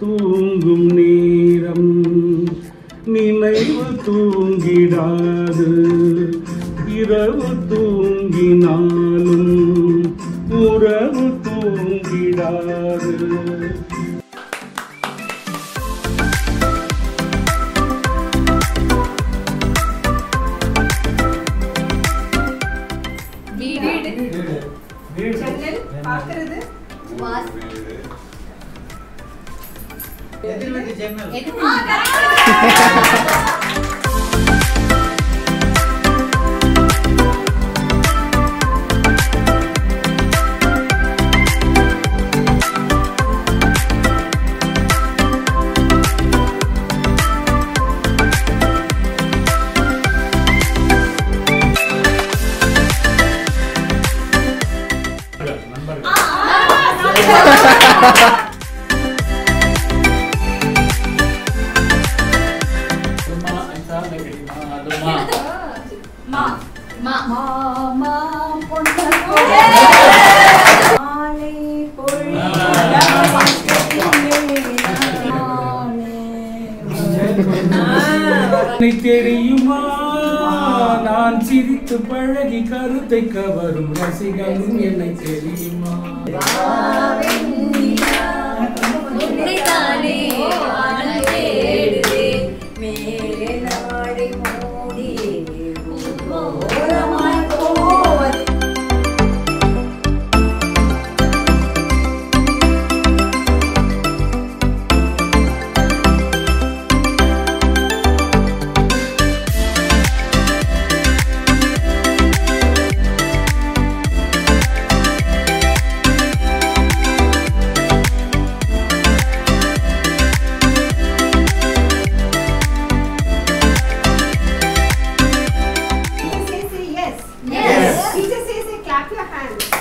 தூங்கும் நேரம் நினைவு தூங்கிடாது இரவு தூங்கினாலும் உறவு தூங்கிடாது வீடு ஜன்னல் பார்க்கிறது வாஸ் எதிர்வீட்டு ஜன்னல் ஆ கரெக்ட் மா மா மாமா பொண்ணு மாலை உன்னை தெரியுமா நான் சிரித்து பழகி கருத்தை கவரும் ரசிகன் என்னை தெரியுமா உன்னைத்தானே வானம் தேடுதே மேலே நாடை மூடி ஓரமாய் போவது Teacher say say yes. Yes. Teacher say say clap your hands.